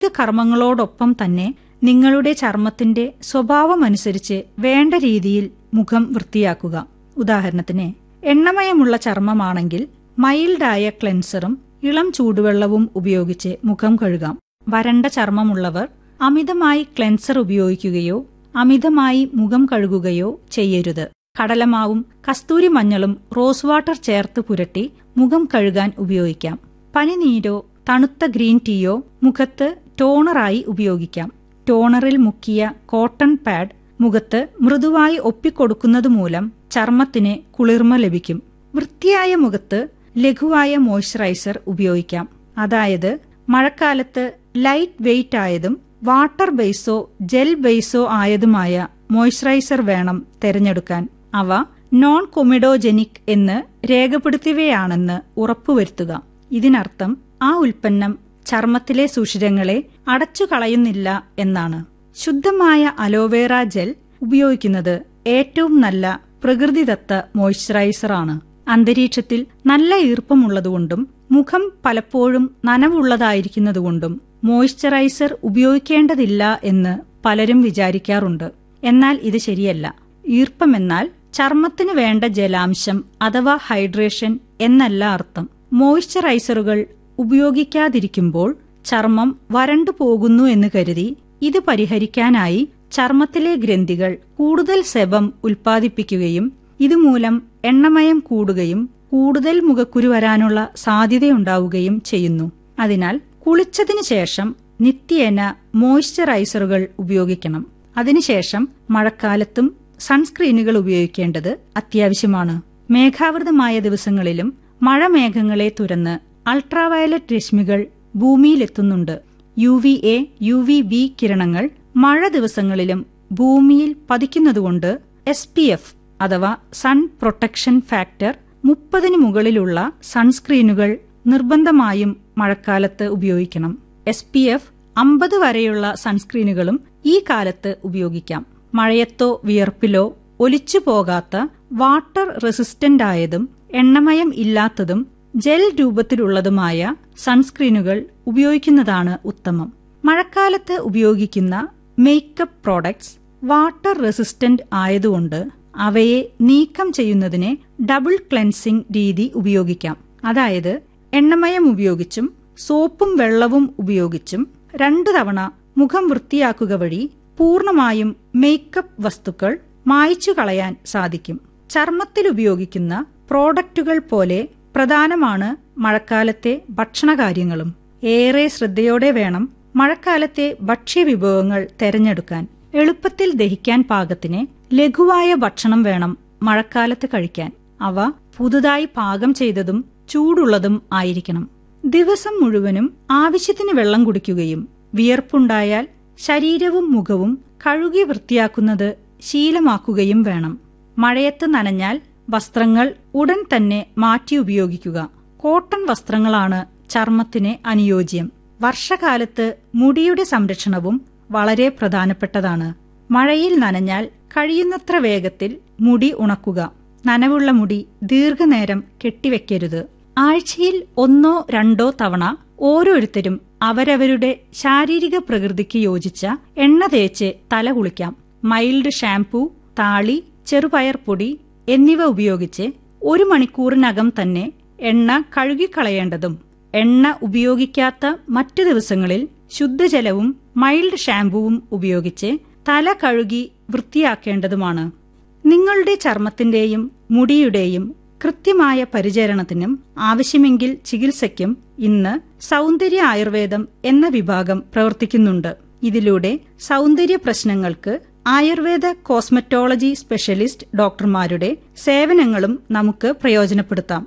കർമ്മങ്ങളോടൊപ്പം തന്നെ നിങ്ങളുടെ ചർമ്മത്തിന്റെ സ്വഭാവമനുസരിച്ച് വേണ്ട രീതിയിൽ മുഖം വൃത്തിയാക്കുക ഉദാഹരണത്തിന് എണ്ണമയമുള്ള ചർമ്മമാണെങ്കിൽ മൈൽഡായ ക്ലെൻസറും ഇളം ചൂടുവെള്ളവും ഉപയോഗിച്ച് മുഖം കഴുകാം വരണ്ട ചർമ്മമുള്ളവർ അമിതമായി ക്ലെൻസർ ഉപയോഗിക്കുകയോ അമിതമായി മുഖം കഴുകുകയോ ചെയ്യരുത് കടലമാവും കസ്തൂരി മഞ്ഞളും റോസ് വാട്ടർ ചേർത്ത് പുരട്ടി മുഖം കഴുകാൻ ഉപയോഗിക്കാം പനിനീരോ തണുത്ത ഗ്രീൻ ടീയോ മുഖത്ത് ടോണറായി ഉപയോഗിക്കാം ടോണറിൽ മുക്കിയ കോട്ടൺ പാഡ് മുഖത്ത് മൃദുവായി ഒപ്പിക്കൊടുക്കുന്നത് മൂലം ചർമ്മത്തിന് കുളിർമ ലഭിക്കും വൃത്തിയായ മുഖത്ത് ലഘുവായ മോയ്സ്ചറൈസർ ഉപയോഗിക്കാം അതായത് മഴക്കാലത്ത് ലൈറ്റ് വെയ്റ്റ് ആയതും വാട്ടർ ബേസോ ജെൽ ബേസോ ആയതുമായ മോയ്സ്ചറൈസർ വേണം തിരഞ്ഞെടുക്കാൻ അവ നോൺ കൊമിഡോജനിക് എന്ന് രേഖപ്പെടുത്തിയവയാണെന്ന് ഉറപ്പുവരുത്തുക ഇതിനർത്ഥം ആ ഉൽപ്പന്നം ചർമ്മത്തിലെ സുഷിരങ്ങളെ അടച്ചു കളയുന്നില്ല എന്നാണ് ശുദ്ധമായ അലോവേറ ജെൽ ഉപയോഗിക്കുന്നത് ഏറ്റവും നല്ല പ്രകൃതിദത്ത മോയ്സ്ചറൈസറാണ് അന്തരീക്ഷത്തിൽ നല്ല ഈർപ്പമുള്ളതുകൊണ്ടും മുഖം പലപ്പോഴും നനവുള്ളതായിരിക്കുന്നതുകൊണ്ടും മോയ്സ്ചറൈസർ ഉപയോഗിക്കേണ്ടതില്ല എന്ന് പലരും വിചാരിക്കാറുണ്ട് എന്നാൽ ഇത് ശരിയല്ല ഈർപ്പമെന്നാൽ ചർമ്മത്തിന് വേണ്ട ജലാംശം അഥവാ ഹൈഡ്രേഷൻ എന്നല്ല അർത്ഥം മോയ്സ്ചറൈസറുകൾ ഉപയോഗിക്കാതിരിക്കുമ്പോൾ ചർമ്മം വരണ്ടു പോകുന്നു എന്ന് കരുതി ഇത് പരിഹരിക്കാനായി ചർമ്മത്തിലെ ഗ്രന്ഥികൾ കൂടുതൽ സെബം ഉൽപ്പാദിപ്പിക്കുകയും ഇതുമൂലം എണ്ണമയം കൂടുകയും കൂടുതൽ മുഖക്കുരു വരാനുള്ള സാധ്യതയുണ്ടാവുകയും ചെയ്യുന്നു അതിനാൽ കുളിച്ചതിനു ശേഷം നിത്യേന മോയ്സ്ചറൈസറുകൾ ഉപയോഗിക്കണം അതിനുശേഷം മഴക്കാലത്തും സൺസ്ക്രീനുകൾ ഉപയോഗിക്കേണ്ടത് അത്യാവശ്യമാണ് മേഘാവൃതമായ ദിവസങ്ങളിലും മഴമേഘങ്ങളെ തുരന്ന് അൾട്രാവയലറ്റ് രശ്മികൾ ഭൂമിയിലെത്തുന്നുണ്ട് U V A U V B കിരണങ്ങൾ മഴ ദിവസങ്ങളിലും ഭൂമിയിൽ പതിക്കുന്നതുകൊണ്ട് എസ് പി എഫ് അഥവാ സൺ പ്രൊട്ടക്ഷൻ ഫാക്ടർ മുപ്പതിന് മുകളിലുള്ള സൺസ്ക്രീനുകൾ നിർബന്ധമായും മഴക്കാലത്ത് ഉപയോഗിക്കണം എസ് പി എഫ് അമ്പത് വരെയുള്ള സൺസ്ക്രീനുകളും ഈ കാലത്ത് ഉപയോഗിക്കാം മഴയത്തോ വിയർപ്പിലോ ഒലിച്ചു പോകാത്ത വാട്ടർ റെസിസ്റ്റന്റ് ആയതും എണ്ണമയം ഇല്ലാത്തതും ജെൽ രൂപത്തിലുള്ളതുമായ സൺസ്ക്രീനുകൾ ഉപയോഗിക്കുന്നതാണ് ഉത്തമം മഴക്കാലത്ത് ഉപയോഗിക്കുന്ന മേക്കപ്പ് പ്രോഡക്ട്സ് വാട്ടർ റെസിസ്റ്റന്റ് ആയതുകൊണ്ട് അവയെ നീക്കം ചെയ്യുന്നതിന് ഡബിൾ ക്ലെൻസിംഗ് രീതി ഉപയോഗിക്കാം അതായത് എണ്ണമയം ഉപയോഗിച്ചും സോപ്പും വെള്ളവും ഉപയോഗിച്ചും രണ്ടു തവണ മുഖം വൃത്തിയാക്കുക വഴി പൂർണ്ണമായും മേക്കപ്പ് വസ്തുക്കൾ മായ്ച്ചു കളയാൻ സാധിക്കും ചർമ്മത്തിൽ ഉപയോഗിക്കുന്ന പ്രോഡക്റ്റുകൾ പോലെ പ്രധാനമാണ് മഴക്കാലത്തെ ഭക്ഷണകാര്യങ്ങളും ഏറെ ശ്രദ്ധയോടെ വേണം മഴക്കാലത്തെ ഭക്ഷ്യവിഭവങ്ങൾ തെരഞ്ഞെടുക്കാൻ എളുപ്പത്തിൽ ദഹിക്കാൻ പാകത്തിന് ലഘുവായ ഭക്ഷണം വേണം മഴക്കാലത്ത് കഴിക്കാൻ അവ പുതുതായി പാകം ചെയ്തതും ചൂടുള്ളതും ആയിരിക്കണം ദിവസം മുഴുവനും ആവശ്യത്തിന് വെള്ളം കുടിക്കുകയും വിയർപ്പുണ്ടായാൽ ശരീരവും മുഖവും കഴുകി വൃത്തിയാക്കുന്നത് ശീലമാക്കുകയും വേണം മഴയത്ത് നനഞ്ഞാൽ വസ്ത്രങ്ങൾ ഉടൻ തന്നെ മാറ്റി ഉപയോഗിക്കുക കോട്ടൺ വസ്ത്രങ്ങളാണ് ചർമ്മത്തിന് അനുയോജ്യം വർഷകാലത്ത് മുടിയുടെ സംരക്ഷണവും വളരെ പ്രധാനപ്പെട്ടതാണ് മഴയിൽ നനഞ്ഞാൽ കഴിയുന്നത്ര വേഗത്തിൽ മുടി ഉണക്കുക നനവുള്ള മുടി ദീർഘനേരം കെട്ടിവെക്കരുത് ആഴ്ചയിൽ ഒന്നോ രണ്ടോ തവണ ഓരോരുത്തരും അവരവരുടെ ശാരീരിക പ്രകൃതിക്ക് യോജിച്ച എണ്ണ തേച്ച് തല കുളിക്കാം മൈൽഡ് ഷാംപൂ താളി ചെറുപയർ പൊടി എന്നിവ ഉപയോഗിച്ച് ഒരു മണിക്കൂറിനകം തന്നെ എണ്ണ കഴുകിക്കളയേണ്ടതും എണ്ണ ഉപയോഗിക്കാത്ത മറ്റു ദിവസങ്ങളിൽ ശുദ്ധജലവും മൈൽഡ് ഷാംപൂവും ഉപയോഗിച്ച് തല കഴുകി വൃത്തിയാക്കേണ്ടതുമാണ് നിങ്ങളുടെ ചർമ്മത്തിന്റെയും മുടിയുടെയും കൃത്യമായ പരിചരണത്തിനും ആവശ്യമെങ്കിൽ ചികിത്സയ്ക്കും ഇന്ന് സൗന്ദര്യ ആയുർവേദം എന്ന വിഭാഗം പ്രവർത്തിക്കുന്നുണ്ട് ഇതിലൂടെ സൗന്ദര്യ പ്രശ്നങ്ങൾക്ക് ആയുർവേദ കോസ്മറ്റോളജി സ്പെഷ്യലിസ്റ്റ് ഡോക്ടർമാരുടെ സേവനങ്ങളും നമുക്ക് പ്രയോജനപ്പെടുത്താം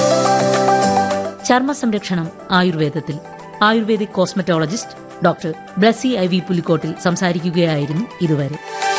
ചർമ്മ സംരക്ഷണം ആയുർവേദത്തിൽ ayurvedic cosmetologist doctor Blessy I V Pulikottil സംസാരിക്കുകയായിരുന്നു ഇതുവരെ